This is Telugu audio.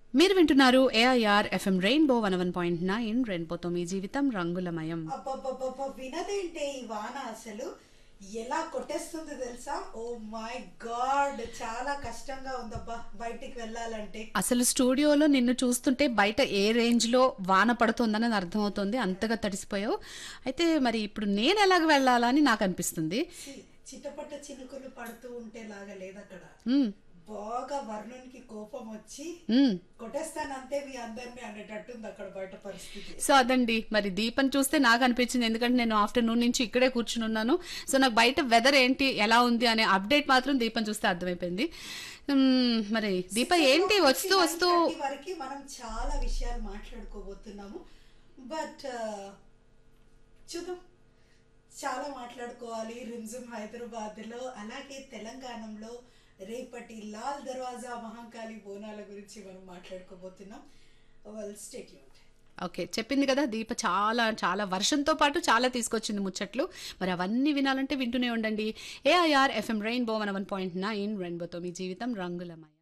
మీరు వింటున్నారు AIR FM Rainbow one one point nine రెయిన్బోతో మీ జీవితం రంగులమయం అబ్బబ్బబ్బబ్బ వినదేంటే ఈ వాన అసలు ఎలా కొట్టేస్తుంది తెలుసా ఓ మై గాడ్ చాలా కష్టంగా ఉందబ్బా బయటికి వెళ్ళాలంటే అసలు స్టూడియోలో నిన్ను చూస్తుంటే బయట ఏ రేంజ్ లో వాన పడుతుందని అర్థమవుతుంది అంతగా తడిసిపోయావు అయితే మరి ఇప్పుడు నేను ఎలాగ వెళ్ళాలని నాకు అనిపిస్తుంది చి- చిటపట చినుకులు పడుతూ ఉంటే లాగా లేదు అక్కడ ఉమ్, బాగా వర్ణునికి కోపం వచ్చి ఉమ్. కొట్టేస్తానంతే మీ అందరినీ అనేటట్టుంది అక్కడ బయట పరిస్థితి సో అదండి మరి దీపం చూస్తే నాకు అనిపించింది ఎందుకంటే నేను ఆఫ్టర్నూన్ నుంచి ఇక్కడే కూర్చుని ఉన్నాను సో నాకు బయట వెదర్ ఏంటి ఎలా ఉంది అనే అప్డేట్ మాత్రం దీపం చూస్తే అర్థమైపోయింది ఉమ్, మరి దీప ఏంటి వస్తూ వస్తూ వరకు మనం చాలా విషయాలు మాట్లాడుకోబోతున్నాము బట్ చూద్దాం చాలా మాట్లాడుకోవాలి రిమ్జిమ్ హైదరాబాద్ లో అలాగే తెలంగాణలో రేపటి లాల్ దర్వాజా మహంకాళి బోనాల గురించి మనం మాట్లాడుకోబోతున్నాం వెల్ స్టేట్ ఓకే చెప్పింది కదా దీప చాలా చాలా వర్షంతో పాటు చాలా తీసుకొచ్చింది ముచ్చట్లు మరి అవన్నీ వినాలంటే వింటూనే ఉండండి AIR FM Rainbow one one point nine రెయిన్బోతో మీ జీవితం రంగులమయ